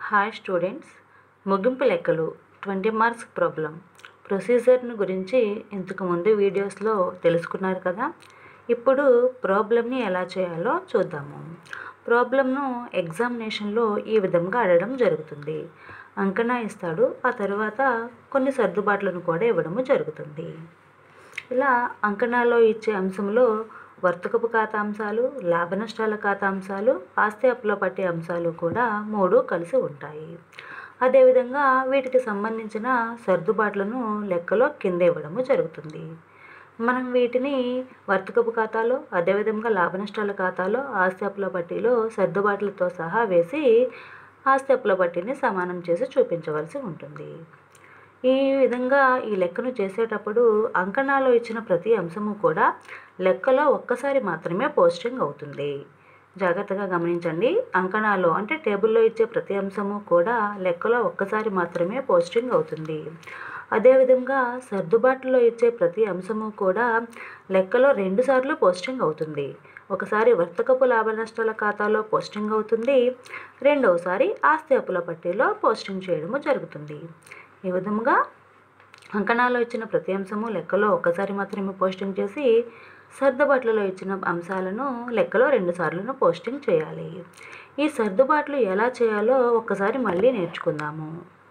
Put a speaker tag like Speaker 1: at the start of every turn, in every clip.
Speaker 1: hi students ముగింపు లెక్కలు twenty marks problem ప్రొసీజర్ను గురించి ఇంతకు ముందు వీడియోస్లో తెలుసుకున్నారు కదా ఇప్పుడు ప్రాబ్లమ్ని ఎలా చేయాలో చూద్దాము ప్రాబ్లమ్ను ఎగ్జామినేషన్లో ఈ విధంగా అడగడం జరుగుతుంది అంకణా ఇస్తాడు ఆ తర్వాత కొన్ని సర్దుబాట్లను కూడా ఇవ్వడము జరుగుతుంది ఇలా అంకణాల్లో ఇచ్చే అంశంలో వర్తకపు ఖాతాంశాలు లాభ నష్టాల ఖాతాంశాలు ఆస్తి అప్పుల పట్టే అంశాలు కూడా మూడు కలిసి ఉంటాయి అదేవిధంగా వీటికి సంబంధించిన సర్దుబాట్లను లెక్కలో కింద ఇవ్వడము జరుగుతుంది మనం వీటిని వర్తకపు ఖాతాలో అదేవిధంగా లాభ నష్టాల ఖాతాలో ఆస్తి అప్పుల పట్టీలో సర్దుబాట్లతో సహా వేసి ఆస్తి అప్పుల పట్టీని సమానం చేసి చూపించవలసి ఉంటుంది ఈ విధంగా ఈ లెక్కను చేసేటప్పుడు అంకణాలో ఇచ్చిన ప్రతి అంశము కూడా లెక్కలో ఒక్కసారి మాత్రమే పోస్టింగ్ అవుతుంది జాగ్రత్తగా గమనించండి అంకణాలో అంటే టేబుల్లో ఇచ్చే ప్రతి అంశము కూడా లెక్కలో ఒక్కసారి మాత్రమే పోస్టింగ్ అవుతుంది అదేవిధంగా సర్దుబాటులో ఇచ్చే ప్రతి అంశము కూడా లెక్కలో రెండుసార్లు పోస్టింగ్ అవుతుంది ఒకసారి వర్తకపు లాభ నష్టాల ఖాతాలో పోస్టింగ్ అవుతుంది రెండవసారి ఆస్తి అప్పుల పట్టీలో పోస్టింగ్ చేయడము జరుగుతుంది ఈ విధముగా అంకణాలో ఇచ్చిన ప్రతి అంశము లెక్కలో ఒక్కసారి మాత్రమే పోస్టింగ్ చేసి సర్దుబాట్లలో ఇచ్చిన అంశాలను లెక్కలో రెండు సార్లను పోస్టింగ్ చేయాలి ఈ సర్దుబాట్లు ఎలా చేయాలో ఒక్కసారి మళ్ళీ నేర్చుకుందాము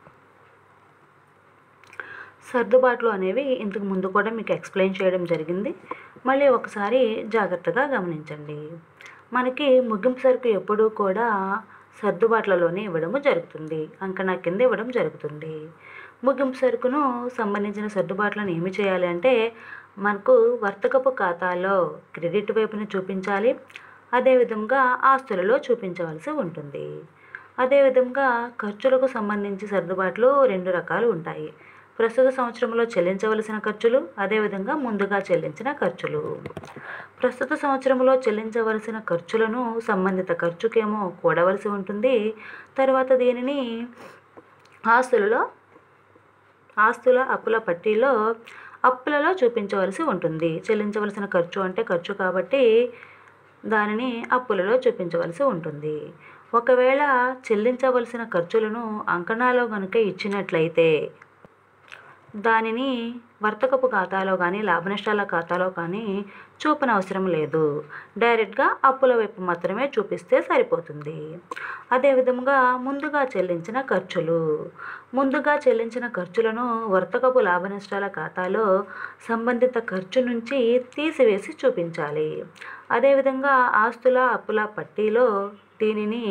Speaker 1: సర్దుబాట్లు అనేవి ఇంతకు ముందు కూడా మీకు ఎక్స్ప్లెయిన్ చేయడం జరిగింది మళ్ళీ ఒకసారి జాగ్రత్తగా గమనించండి మనకి ముగింపు సరుకు ఎప్పుడూ కూడా సర్దుబాట్లలోనే ఇవ్వడము జరుగుతుంది అంకణా కింద ఇవ్వడం జరుగుతుంది ముగింపు సరుకును సంబంధించిన సర్దుబాట్లను ఏమి చేయాలి అంటే మనకు వర్తకపు ఖాతాలో క్రెడిట్ వైపున చూపించాలి అదేవిధంగా ఆస్తులలో చూపించవలసి ఉంటుంది అదేవిధంగా ఖర్చులకు సంబంధించి సర్దుబాట్లు రెండు రకాలు ఉంటాయి ప్రస్తుత సంవత్సరంలో చెల్లించవలసిన ఖర్చులు అదేవిధంగా ముందుగా చెల్లించిన ఖర్చులు ప్రస్తుత సంవత్సరంలో చెల్లించవలసిన ఖర్చులను సంబంధిత ఖర్చుకేమో కూడవలసి ఉంటుంది తర్వాత దీనిని ఆస్తులలో ఆస్తుల అప్పుల పట్టీలో అప్పులలో చూపించవలసి ఉంటుంది చెల్లించవలసిన ఖర్చు అంటే ఖర్చు కాబట్టి దానిని అప్పులలో చూపించవలసి ఉంటుంది ఒకవేళ చెల్లించవలసిన ఖర్చులను అంకణాలో కనుక ఇచ్చినట్లయితే దానిని వర్తకపు ఖాతాలో కానీ లాభనష్టాల ఖాతాలో కానీ చూపనవసరం లేదు డైరెక్ట్గా అప్పుల వైపు మాత్రమే చూపిస్తే సరిపోతుంది అదేవిధంగా ముందుగా చెల్లించిన ఖర్చులు ముందుగా చెల్లించిన ఖర్చులను వర్తకపు లాభనష్టాల ఖాతాలో సంబంధిత ఖర్చు నుంచి తీసివేసి చూపించాలి అదేవిధంగా ఆస్తుల అప్పుల పట్టీలో దీనిని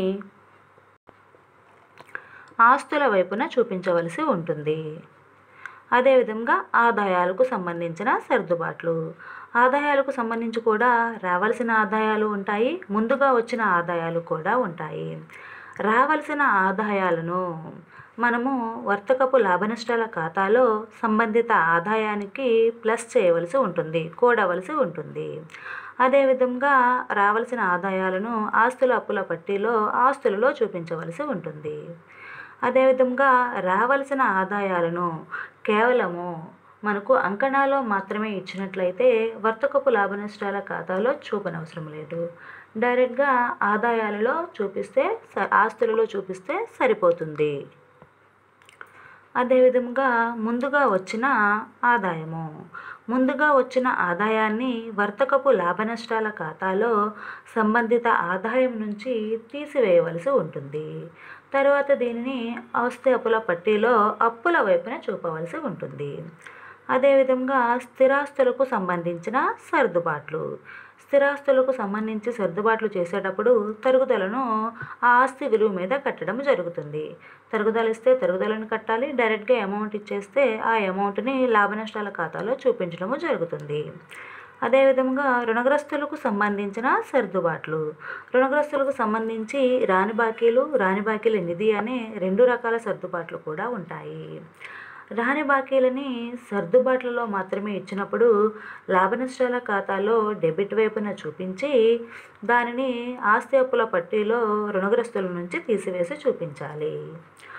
Speaker 1: ఆస్తుల వైపున చూపించవలసి ఉంటుంది అదేవిధంగా ఆదాయాలకు సంబంధించిన సర్దుబాట్లు ఆదాయాలకు సంబంధించి కూడా రావాల్సిన ఆదాయాలు ఉంటాయి ముందుగా వచ్చిన ఆదాయాలు కూడా ఉంటాయి రావాల్సిన ఆదాయాలను మనము వర్తకపు లాభనష్టాల ఖాతాలో సంబంధిత ఆదాయానికి ప్లస్ చేయవలసి ఉంటుంది కూడవలసి ఉంటుంది అదేవిధంగా రావాల్సిన ఆదాయాలను ఆస్తుల అప్పుల పట్టీలో ఆస్తులలో చూపించవలసి ఉంటుంది అదేవిధంగా రావాల్సిన ఆదాయాలను కేవలము మనకు అంకణాలో మాత్రమే ఇచ్చినట్లయితే వర్తకపు లాభ నష్టాల ఖాతాలో చూపనవసరం లేదు డైరెక్ట్గా ఆదాయాలలో చూపిస్తే ఆస్తులలో చూపిస్తే సరిపోతుంది అదేవిధంగా ముందుగా వచ్చిన ఆదాయము ముందుగా వచ్చిన ఆదాయాన్ని వర్తకపు లాభ నష్టాల ఖాతాలో సంబంధిత ఆదాయం నుంచి తీసివేయవలసి ఉంటుంది తర్వాత దీనిని ఆస్తి అప్పుల పట్టీలో అప్పుల వైపున చూపవలసి ఉంటుంది అదేవిధంగా స్థిరాస్తులకు సంబంధించిన సర్దుబాట్లు స్థిరాస్తులకు సంబంధించి సర్దుబాట్లు చేసేటప్పుడు తరుగుదలను ఆ ఆస్తి విలువ మీద కట్టడం జరుగుతుంది తరుగుదల ఇస్తే తరుగుదలను కట్టాలి డైరెక్ట్గా అమౌంట్ ఇచ్చేస్తే ఆ అమౌంట్ని లాభ నష్టాల ఖాతాలో చూపించడము జరుగుతుంది అదేవిధంగా రుణగ్రస్తులకు సంబంధించిన సర్దుబాట్లు రుణగ్రస్తులకు సంబంధించి రాని బాకీలు రాని బాకీల నిధి అనే రెండు రకాల సర్దుబాట్లు కూడా ఉంటాయి రాని బాకీలని సర్దుబాట్లలో మాత్రమే ఇచ్చినప్పుడు లాభనష్టాల ఖాతాలో డెబిట్ వైపున చూపించి దానిని ఆస్తి అప్పుల పట్టీలో రుణగ్రస్తుల నుంచి తీసివేసి చూపించాలి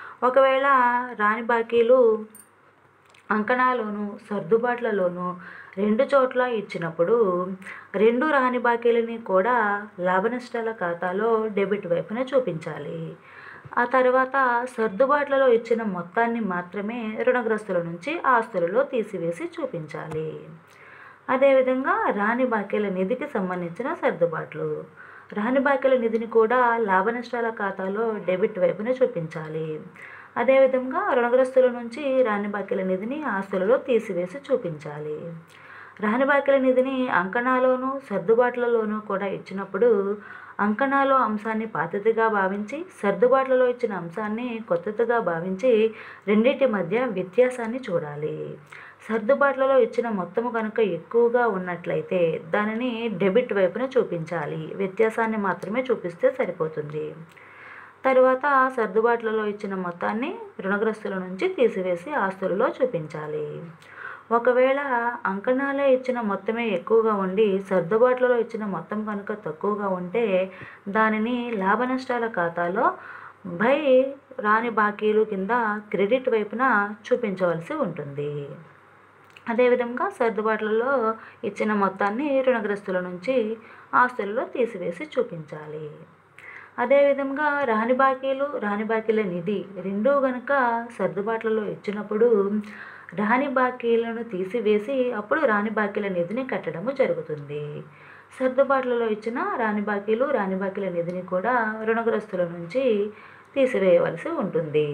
Speaker 1: ఒకవేళ రాని బాకీలు అంకణాలోను సర్దుబాట్లలోను రెండు చోట్ల ఇచ్చినప్పుడు రెండు రాని బాకీలని కూడా లాభనష్టాల ఖాతాలో డెబిట్ వైపున చూపించాలి ఆ తర్వాత సర్దుబాట్లలో ఇచ్చిన మొత్తాన్ని మాత్రమే రుణగ్రస్తుల నుంచి ఆస్తులలో తీసివేసి చూపించాలి అదేవిధంగా రాని బాకీల నిధికి సంబంధించిన సర్దుబాట్లు రాని బాకీల నిధిని కూడా లాభనష్టాల ఖాతాలో డెబిట్ వైపున చూపించాలి అదేవిధంగా రుణగ్రస్తుల నుంచి రాని బాకీల నిధిని ఆస్తులలో తీసివేసి చూపించాలి రాని బాకీల నిధిని అంకణాలోను సర్దుబాట్లలోనూ కూడా ఇచ్చినప్పుడు అంకణాలో అంశాన్ని పాతదిగా భావించి సర్దుబాట్లలో ఇచ్చిన అంశాన్ని కొత్తదిగా భావించి రెండింటి మధ్య వ్యత్యాసాన్ని చూడాలి సర్దుబాట్లలో ఇచ్చిన మొత్తము కనుక ఎక్కువగా ఉన్నట్లయితే దానిని డెబిట్ వైపున చూపించాలి వ్యత్యాసాన్ని మాత్రమే చూపిస్తే సరిపోతుంది తరువాత సర్దుబాట్లలో ఇచ్చిన మొత్తాన్ని రుణగ్రస్తుల నుంచి తీసివేసి ఆస్తులలో చూపించాలి ఒకవేళ అంకణాలే ఇచ్చిన మొత్తమే ఎక్కువగా ఉండి సర్దుబాట్లలో ఇచ్చిన మొత్తం కనుక తక్కువగా ఉంటే దానిని లాభనష్టాల ఖాతాలో బై రాని బాకీలు కింద క్రెడిట్ వైపున చూపించవలసి ఉంటుంది అదేవిధంగా సర్దుబాట్లలో ఇచ్చిన మొత్తాన్ని రుణగ్రస్తుల నుంచి ఆస్తులలో తీసివేసి చూపించాలి అదేవిధంగా రాని బాకీలు రాని బాకీల నిధి రెండూ గనుక సర్దుబాట్లలో ఇచ్చినప్పుడు రాని బాకీలను తీసివేసి అప్పుడు రాని బాకీల నిధిని కట్టడము జరుగుతుంది సర్దుబాట్లలో ఇచ్చిన రాని బాకీలు రాని బాకీల నిధిని కూడా రుణగ్రస్తుల నుంచి తీసివేయవలసి ఉంటుంది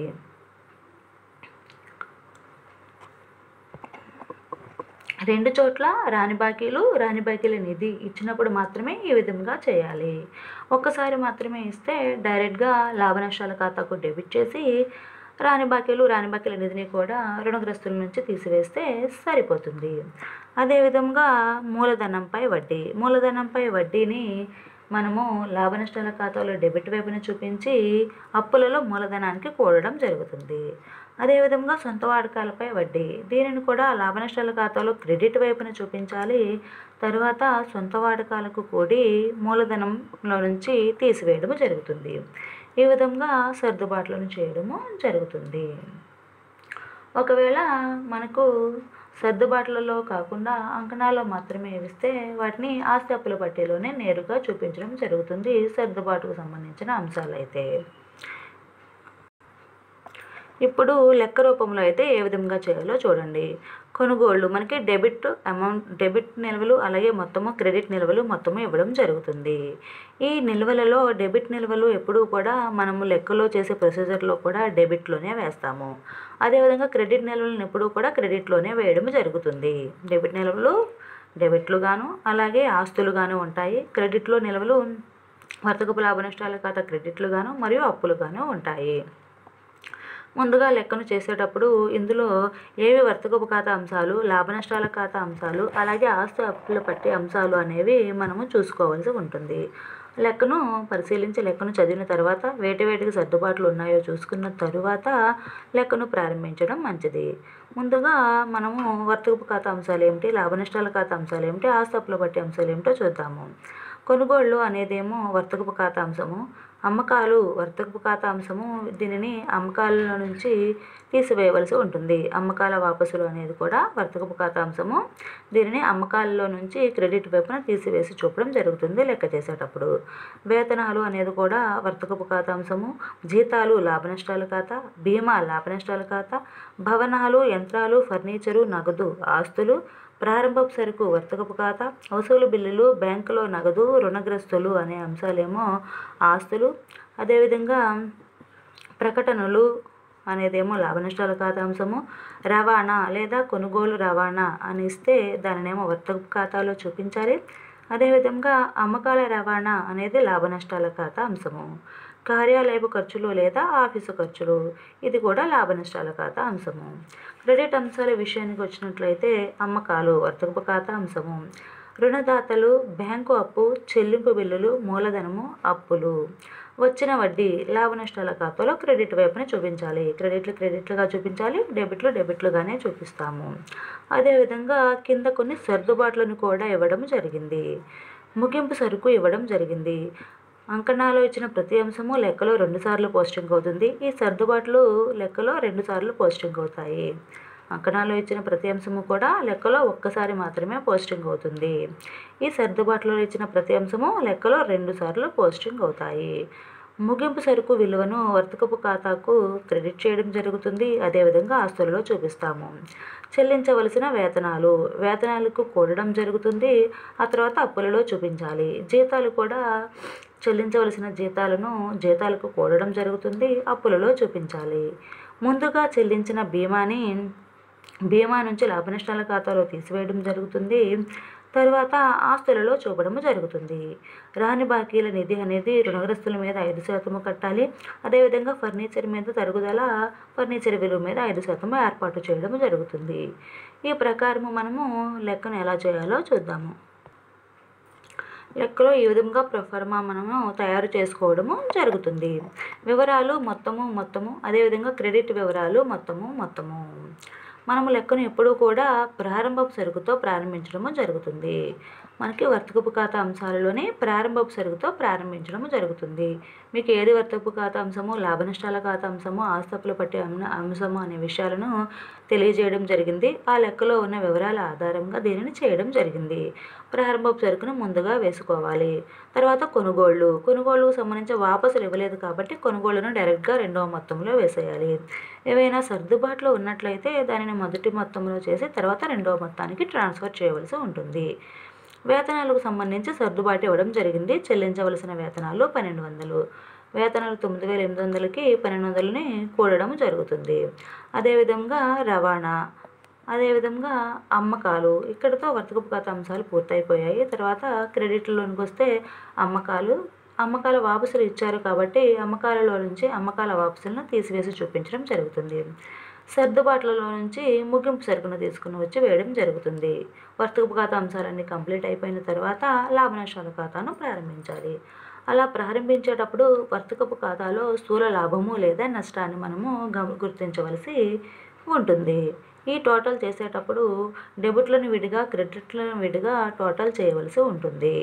Speaker 1: రెండు చోట్ల రాని బాకీలు రాని బాకీల నిధి ఇచ్చినప్పుడు మాత్రమే ఈ విధంగా చేయాలి ఒక్కసారి మాత్రమే ఇస్తే డైరెక్ట్గా లాభ నష్టాల ఖాతాకు డెబిట్ చేసి రాని బాకీలు రాని బాకీల నిధిని కూడా రుణగ్రస్తుల నుంచి తీసివేస్తే సరిపోతుంది అదేవిధంగా మూలధనంపై వడ్డీ మూలధనంపై వడ్డీని మనము లాభ నష్టాల ఖాతాలో డెబిట్ వైపున చూపించి అప్పులలో మూలధనానికి కూడడం జరుగుతుంది అదేవిధంగా సొంత వాడకాలపై వడ్డీ దీనిని కూడా లాభ నష్టాల ఖాతాలో క్రెడిట్ వైపున చూపించాలి తరువాత సొంత వాడకాలకు కూడి మూలధనంలో నుంచి తీసివేయడం జరుగుతుంది ఈ విధంగా సర్దుబాట్లను చేయడము జరుగుతుంది ఒకవేళ మనకు సర్దుబాట్లలో కాకుండా అంకణాల్లో మాత్రమే ఇస్తే వాటిని ఆస్తి అప్పుల పట్టీలోనే నేరుగా చూపించడం జరుగుతుంది సర్దుబాటుకు సంబంధించిన అంశాలు అయితే ఇప్పుడు లెక్క రూపంలో అయితే ఏ విధంగా చేయాలో చూడండి కొనుగోళ్ళు మనకి డెబిట్ అమౌంట్ డెబిట్ నిల్వలు అలాగే మొత్తము క్రెడిట్ నిల్వలు మొత్తము ఇవ్వడం జరుగుతుంది ఈ నిల్వలలో డెబిట్ నిల్వలు ఎప్పుడూ కూడా మనము లెక్కలో చేసే ప్రొసీజర్లో కూడా డెబిట్లోనే వేస్తాము అదేవిధంగా క్రెడిట్ నిల్వలను ఎప్పుడూ కూడా క్రెడిట్లోనే వేయడం జరుగుతుంది డెబిట్ నిల్వలు డెబిట్లు గాను అలాగే ఆస్తులు గాను ఉంటాయి క్రెడిట్లో నిల్వలు వర్తకపు లాభ నష్టాల ఖాతా క్రెడిట్లు గాను మరియు అప్పులు గాను ఉంటాయి ముందుగా లెక్కను చేసేటప్పుడు ఇందులో ఏవి వర్తకపు ఖాతా అంశాలు లాభ నష్టాల ఖాతా అంశాలు అలాగే ఆస్తి అప్పుల పట్టి అంశాలు అనేవి మనము చూసుకోవాల్సి ఉంటుంది లెక్కను పరిశీలించి లెక్కను చదివిన తర్వాత వేటి వేటికి సర్దుబాట్లు ఉన్నాయో చూసుకున్న తరువాత లెక్కను ప్రారంభించడం మంచిది ముందుగా మనము వర్తకపు ఖాతా అంశాలు ఏమిటి లాభ నష్టాల ఖాతా అంశాలు ఏమిటి ఆస్తి అప్పుల పట్టి అంశాలు ఏమిటో చూద్దాము కొనుగోళ్ళు అనేదేమో వర్తకపు ఖాతా అంశము అమ్మకాలు వర్తకపు ఖాతా అంశము దీనిని అమ్మకాల నుంచి తీసివేయవలసి ఉంటుంది అమ్మకాల వాపసులు అనేది కూడా వర్తకపు ఖాతా అంశము దీనిని అమ్మకాలలో నుంచి క్రెడిట్ వైపున తీసివేసి చూపడం జరుగుతుంది లెక్క చేసేటప్పుడు వేతనాలు అనేది కూడా వర్తకపు ఖాతా అంశము జీతాలు లాభ నష్టాల ఖాతా బీమా లాభ నష్టాల ఖాతా భవనాలు యంత్రాలు ఫర్నిచరు నగదు ఆస్తులు ప్రారంభపు సరుకు వర్తకపు ఖాతా వసూలు బిల్లులు బ్యాంకులో నగదు రుణగ్రస్తులు అనే అంశాలేమో ఆస్తులు అదేవిధంగా ప్రకటనలు అనేదేమో లాభ నష్టాల ఖాతా అంశము రవాణా లేదా కొనుగోలు రవాణా అని ఇస్తే దానినేమో వర్తకపు ఖాతాలో చూపించాలి అదేవిధంగా అమ్మకాల రవాణా అనేది లాభ నష్టాల ఖాతా అంశము కార్యాలయపు ఖర్చులు లేదా ఆఫీసు ఖర్చులు ఇది కూడా లాభ నష్టాల ఖాతా అంశము క్రెడిట్ అంశాల విషయానికి వచ్చినట్లయితే అమ్మకాలు వర్తకపు ఖాతా అంశము రుణదాతలు బ్యాంకు అప్పు చెల్లింపు బిల్లులు మూలధనము అప్పులు వచ్చిన వడ్డీ లాభ నష్టాల ఖాతాలో క్రెడిట్ వైపున చూపించాలి క్రెడిట్లు క్రెడిట్లుగా చూపించాలి డెబిట్లు డెబిట్లుగానే చూపిస్తాము అదేవిధంగా కింద కొన్ని సర్దుబాట్లను కూడా ఇవ్వడం జరిగింది ముగింపు సరుకు ఇవ్వడం జరిగింది అంకణాలో ఇచ్చిన ప్రతి అంశము లెక్కలో రెండుసార్లు పోస్టింగ్ అవుతుంది ఈ సర్దుబాట్లు లెక్కలో రెండుసార్లు పోస్టింగ్ అవుతాయి అంకణాల్లో ఇచ్చిన ప్రతి అంశము కూడా లెక్కలో ఒక్కసారి మాత్రమే పోస్టింగ్ అవుతుంది ఈ సర్దుబాటులో ఇచ్చిన ప్రతి అంశము లెక్కలో రెండు సార్లు పోస్టింగ్ అవుతాయి ముగింపు సరుకు విలువను వర్తకపు ఖాతాకు క్రెడిట్ చేయడం జరుగుతుంది అదేవిధంగా ఆస్తులలో చూపిస్తాము చెల్లించవలసిన వేతనాలు వేతనాలకు కూడడం జరుగుతుంది ఆ తర్వాత అప్పులలో చూపించాలి జీతాలు కూడా చెల్లించవలసిన జీతాలను జీతాలకు కూడడం జరుగుతుంది అప్పులలో చూపించాలి ముందుగా చెల్లించిన బీమాని బీమా నుంచి లాభనష్టాల ఖాతాలో తీసివేయడం జరుగుతుంది తరువాత ఆస్తులలో చూపడము జరుగుతుంది రాని బాకీల నిధి అనేది రుణగ్రస్తుల మీద ఐదు శాతము కట్టాలి అదేవిధంగా ఫర్నిచర్ మీద తరుగుదల ఫర్నిచర్ విలువ మీద ఐదు శాతము ఏర్పాటు చేయడం జరుగుతుంది ఈ ప్రకారము మనము లెక్కను ఎలా చేయాలో చూద్దాము లెక్కలో ఈ విధంగా ప్రొఫర్మా మనము తయారు చేసుకోవడము జరుగుతుంది వివరాలు మొత్తము మొత్తము అదేవిధంగా క్రెడిట్ వివరాలు మొత్తము మొత్తము మనము లెక్కను ఎప్పుడూ కూడా ప్రారంభపు సరుకుతో ప్రారంభించడము జరుగుతుంది మనకి వర్తకపు ఖాతా అంశాలలోనే ప్రారంభపు సరుకుతో ప్రారంభించడము జరుగుతుంది మీకు ఏది వర్తకపు ఖాతా అంశము లాభనష్టాల ఖాతా అంశము ఆస్తపుల పట్టి అమ్న- అంశము అనే విషయాలను తెలియజేయడం జరిగింది ఆ లెక్కలో ఉన్న వివరాల ఆధారంగా దీనిని చేయడం జరిగింది ప్రారంభపు సరుకును ముందుగా వేసుకోవాలి తర్వాత కొనుగోళ్ళు కొనుగోలుకు సంబంధించి వాపసులు ఇవ్వలేదు కాబట్టి కొనుగోళ్లను డైరెక్ట్గా రెండవ మొత్తంలో వేసేయాలి ఏవైనా సర్దుబాట్లు ఉన్నట్లయితే దానిని మొదటి మొత్తంలో చేసి తర్వాత రెండవ మొత్తానికి ట్రాన్స్ఫర్ చేయవలసి ఉంటుంది వేతనాలకు సంబంధించి సర్దుబాటు ఇవ్వడం జరిగింది చెల్లించవలసిన వేతనాలు పన్నెండు వందలు వేతనాలు తొమ్మిది వేల ఎనిమిది వందలకి పన్నెండు వందలని కూడడం జరుగుతుంది అదేవిధంగా రవాణా అదేవిధంగా అమ్మకాలు ఇక్కడితో వర్తకపు ఖాతా అంశాలు పూర్తయిపోయాయి తర్వాత క్రెడిట్లోనికి వస్తే అమ్మకాలు అమ్మకాల వాపసులు ఇచ్చారు కాబట్టి అమ్మకాలలో నుంచి అమ్మకాల వాపసులను తీసివేసి చూపించడం జరుగుతుంది సర్దుబాట్లలో నుంచి ముగింపు సరుకును తీసుకుని వచ్చి వేయడం జరుగుతుంది వర్తకపు ఖాతా అంశాలన్నీ కంప్లీట్ అయిపోయిన తర్వాత లాభనష్టాల ఖాతాను ప్రారంభించాలి అలా ప్రారంభించేటప్పుడు వర్తకపు ఖాతాలో స్థూల లాభము లేదా నష్టాన్ని మనము గమ గుర్తించవలసి ఉంటుంది ఈ టోటల్ చేసేటప్పుడు డెబిట్లను విడిగా క్రెడిట్లను విడిగా టోటల్ చేయవలసి ఉంటుంది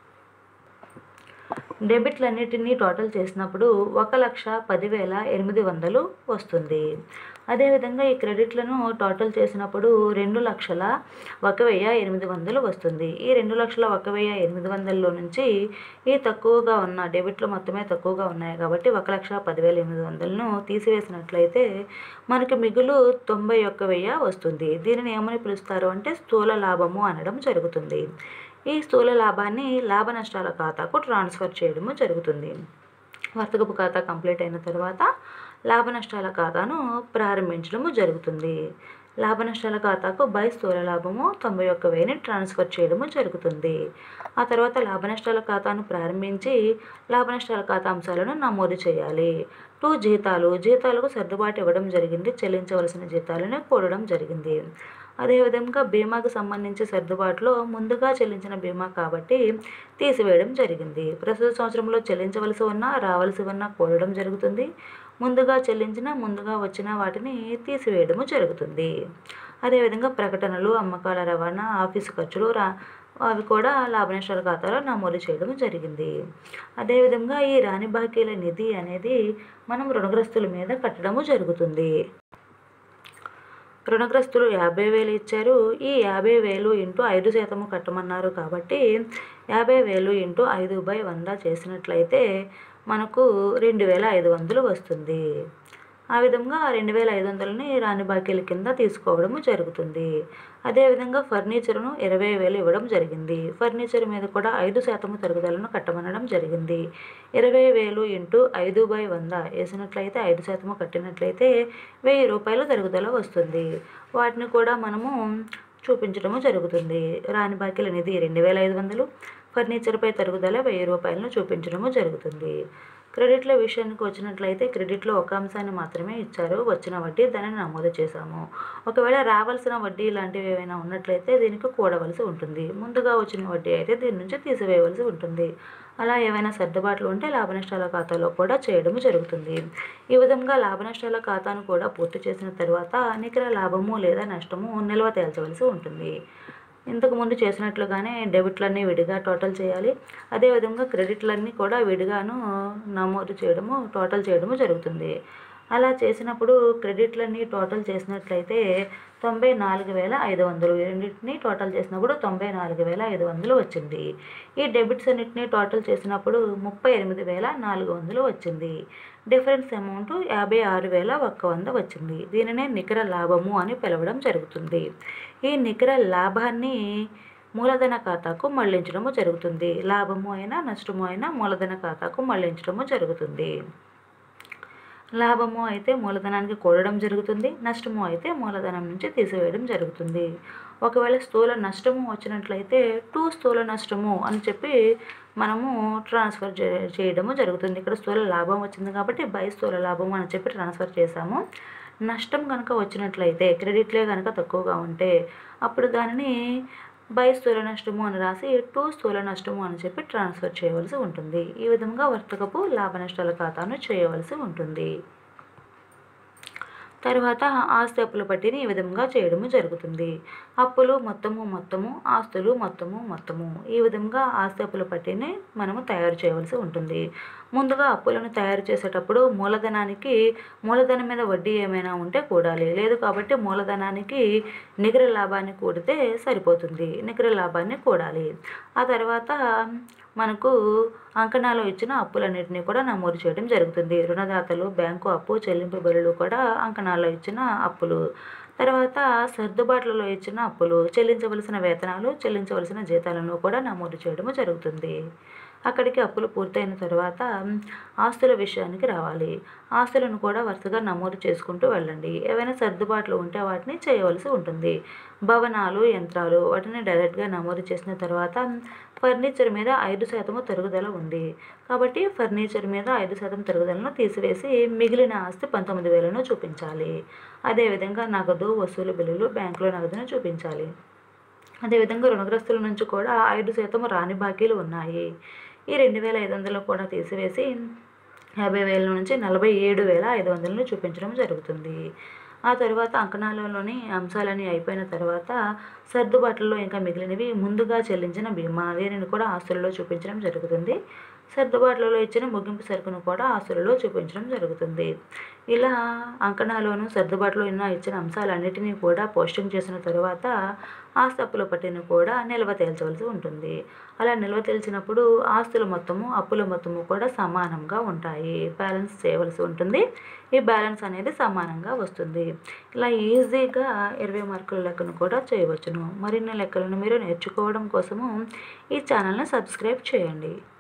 Speaker 1: డెబిట్లన్నిటినీ టోటల్ చేసినప్పుడు ఒక లక్ష పదివేల ఎనిమిది వందలు వస్తుంది అదేవిధంగా ఈ క్రెడిట్లను టోటల్ చేసినప్పుడు రెండు లక్షల ఒక వెయ్యి ఎనిమిది వందలు వస్తుంది ఈ రెండు లక్షల ఒక వెయ్యి ఎనిమిది వందలలో నుంచి ఈ తక్కువగా ఉన్న డెబిట్లు మొత్తమే తక్కువగా ఉన్నాయి కాబట్టి ఒక లక్ష పదివేల ఎనిమిది వందలను తీసివేసినట్లయితే మనకి మిగులు తొంభై ఒక్క వెయ్యి వస్తుంది దీనిని ఏమని పిలుస్తారు అంటే స్థూల లాభము అనడం జరుగుతుంది ఈ స్థూల లాభాన్ని లాభ నష్టాల ఖాతాకు ట్రాన్స్ఫర్ చేయడము జరుగుతుంది వర్తకపు ఖాతా కంప్లీట్ అయిన తర్వాత లాభ నష్టాల ఖాతాను ప్రారంభించడము జరుగుతుంది లాభ నష్టాల ఖాతాకు బై స్థూల లాభము తొంభై ఒక్క వెయ్యిని ట్రాన్స్ఫర్ చేయడము జరుగుతుంది ఆ తర్వాత లాభ నష్టాల ఖాతాను ప్రారంభించి లాభ నష్టాల ఖాతా అంశాలను నమోదు చేయాలి టూ జీతాలు జీతాలకు సర్దుబాటు ఇవ్వడం జరిగింది చెల్లించవలసిన జీతాలను కూడడం జరిగింది అదేవిధంగా బీమాకు సంబంధించి సర్దుబాటులో ముందుగా చెల్లించిన బీమా కాబట్టి తీసివేయడం జరిగింది ప్రస్తుత సంవత్సరంలో చెల్లించవలసి ఉన్న రావలసి ఉన్న కూడడం జరుగుతుంది ముందుగా చెల్లించిన ముందుగా వచ్చిన వాటిని తీసివేయడము జరుగుతుంది అదేవిధంగా ప్రకటనలు అమ్మకాల రవాణా ఆఫీసు ఖర్చులు రా అవి కూడా లాభనష్టాల ఖాతాలో నమోదు చేయడం జరిగింది అదేవిధంగా ఈ రాని బాకీల నిధి అనేది మనం రుణగ్రస్తుల మీద కట్టడము జరుగుతుంది రుణగ్రస్తులు యాభై వేలు ఇచ్చారు ఈ యాభై వేలు ఇంటూ ఐదు శాతము కట్టమన్నారు కాబట్టి యాభై వేలు ఇంటూ ఐదు బై వంద చేసినట్లయితే మనకు రెండు వేల ఐదు వందలు వస్తుంది ఆ విధంగా రెండు వేల ఐదు వందలని రాని బాకీల కింద తీసుకోవడము జరుగుతుంది అదేవిధంగా ఫర్నిచర్ను ఇరవై వేలు ఇవ్వడం జరిగింది ఫర్నిచర్ మీద కూడా ఐదు శాతము తరుగుదలను కట్టమనడం జరిగింది ఇరవై వేలు ఇంటూ ఐదు బై వంద వేసినట్లయితే ఐదు శాతము కట్టినట్లయితే వెయ్యి రూపాయలు తరుగుదల వస్తుంది వాటిని కూడా మనము చూపించడము జరుగుతుంది రాని బాకీల నిధి రెండు వేల ఐదు వందలు ఫర్నిచర్పై తరుగుదల వెయ్యి రూపాయలను చూపించడము జరుగుతుంది క్రెడిట్ల విషయానికి వచ్చినట్లయితే క్రెడిట్లో ఒక అంశాన్ని మాత్రమే ఇచ్చారు వచ్చిన వడ్డీ దానిని నమోదు చేశాము ఒకవేళ రావాల్సిన వడ్డీ లాంటివి ఏమైనా ఉన్నట్లయితే దీనికి కూడవలసి ఉంటుంది ముందుగా వచ్చిన వడ్డీ అయితే దీని నుంచి తీసివేయవలసి ఉంటుంది అలా ఏవైనా సర్దుబాట్లు ఉంటే లాభనష్టాల ఖాతాలో కూడా చేయడం జరుగుతుంది ఈ విధంగా లాభనష్టాల ఖాతాను కూడా పూర్తి చేసిన తర్వాత నికర లాభము లేదా నష్టము నిల్వ తేల్చవలసి ఉంటుంది ఇంతకు ముందు చేసినట్లుగానే డెబిట్లన్నీ విడిగా టోటల్ చేయాలి అదేవిధంగా క్రెడిట్లన్నీ కూడా విడిగాను నమోదు చేయడము టోటల్ చేయడము జరుగుతుంది అలా చేసినప్పుడు క్రెడిట్లన్నీ టోటల్ చేసినట్లయితే తొంభై నాలుగు వేల ఐదు వందలు ఈ రెండింటిని టోటల్ చేసినప్పుడు తొంభై నాలుగు వేల ఐదు వందలు వచ్చింది ఈ డెబిట్స్ అన్నిటిని టోటల్ చేసినప్పుడు ముప్పై ఎనిమిది వేల నాలుగు వందలు వచ్చింది డిఫరెన్స్ అమౌంట్ యాభై ఆరు వేల ఒక్క వంద వచ్చింది దీనినే నికర లాభము అని పిలవడం జరుగుతుంది ఈ నికర లాభాన్ని మూలధన ఖాతాకు మళ్లించడము జరుగుతుంది లాభము అయినా నష్టము అయినా మూలధన ఖాతాకు మళ్లించడము జరుగుతుంది లాభము అయితే మూలధనానికి కూడడం జరుగుతుంది నష్టము అయితే మూలధనం నుంచి తీసివేయడం జరుగుతుంది ఒకవేళ స్థూల నష్టము వచ్చినట్లయితే టూ స్థూల నష్టము అని చెప్పి మనము ట్రాన్స్ఫర్ చే చేయడము జరుగుతుంది ఇక్కడ స్థూల లాభం వచ్చింది కాబట్టి బై స్థూల లాభం అని చెప్పి ట్రాన్స్ఫర్ చేసాము నష్టం కనుక వచ్చినట్లయితే క్రెడిట్లే కనుక తక్కువగా ఉంటే అప్పుడు దానిని బై స్థూల నష్టము అని రాసి టూ స్థూల నష్టము అని చెప్పి ట్రాన్స్ఫర్ చేయవలసి ఉంటుంది ఈ విధంగా వర్తకపు లాభ నష్టాల ఖాతాను చేయవలసి ఉంటుంది తర్వాత ఆస్తి అప్పుల పట్టిని ఈ విధంగా చేయడము జరుగుతుంది అప్పులు మొత్తము మొత్తము ఆస్తులు మొత్తము మొత్తము ఈ విధంగా ఆస్తి అప్పుల పట్టిని మనము తయారు చేయవలసి ఉంటుంది ముందుగా అప్పులను తయారు చేసేటప్పుడు మూలధనానికి మూలధనం మీద వడ్డీ ఏమైనా ఉంటే కూడాలి లేదు కాబట్టి మూలధనానికి నికర లాభాన్ని కూడితే సరిపోతుంది నికర లాభాన్ని కూడాలి ఆ తర్వాత మనకు అంకణాలు ఇచ్చిన అప్పులన్నింటినీ కూడా నమోదు చేయడం జరుగుతుంది రుణదాతలు బ్యాంకు అప్పు చెల్లింపు బిల్లులు కూడా అంకణాల్లో ఇచ్చిన అప్పులు తర్వాత సర్దుబాట్లలో ఇచ్చిన అప్పులు చెల్లించవలసిన వేతనాలు చెల్లించవలసిన జీతాలను కూడా నమోదు చేయడము జరుగుతుంది అక్కడికి అప్పులు పూర్తయిన తర్వాత ఆస్తుల విషయానికి రావాలి ఆస్తులను కూడా వరుసగా నమోదు చేసుకుంటూ వెళ్ళండి ఏవైనా సర్దుబాట్లు ఉంటే వాటిని చేయవలసి ఉంటుంది భవనాలు యంత్రాలు వాటిని డైరెక్ట్గా నమోదు చేసిన తర్వాత ఫర్నిచర్ మీద ఐదు శాతము తరుగుదల ఉంది కాబట్టి ఫర్నిచర్ మీద ఐదు శాతం తరుగుదలను తీసివేసి మిగిలిన ఆస్తి పంతొమ్మిది వేలను చూపించాలి అదేవిధంగా నగదు వసూలు బిల్లులు బ్యాంకులో నగదును చూపించాలి అదేవిధంగా రుణగ్రస్తుల నుంచి కూడా ఐదు శాతం రాని బాకీలు ఉన్నాయి ఈ రెండు వేల ఐదు వందలు కూడా తీసివేసి యాభై వేల నుంచి నలభై ఏడు వేల ఐదు వందలను చూపించడం జరుగుతుంది ఆ తర్వాత అంకణాలలోని అంశాలన్నీ అయిపోయిన తర్వాత సర్దుబాట్లలో ఇంకా మిగిలినవి ముందుగా చెల్లించిన బీమా దీనిని కూడా ఆస్తులలో చూపించడం జరుగుతుంది సర్దుబాట్లలో ఇచ్చిన ముగింపు సరుకును కూడా ఆస్తులలో చూపించడం జరుగుతుంది ఇలా అంకణాలోను సర్దుబాటులో ఉన్న ఇచ్చిన అంశాలన్నిటినీ కూడా పోస్టింగ్ చేసిన తర్వాత ఆస్తి అప్పుల పట్టిని కూడా నిల్వ తేల్చవలసి ఉంటుంది అలా నిల్వ తేల్చినప్పుడు ఆస్తుల మొత్తము అప్పుల మొత్తము కూడా సమానంగా ఉంటాయి బ్యాలెన్స్ చేయవలసి ఉంటుంది ఈ బ్యాలెన్స్ అనేది సమానంగా వస్తుంది ఇలా ఈజీగా ఇరవై మార్కుల లెక్కను కూడా చేయవచ్చును మరిన్ని లెక్కలను మీరు నేర్చుకోవడం కోసము ఈ ఛానల్ని సబ్స్క్రైబ్ చేయండి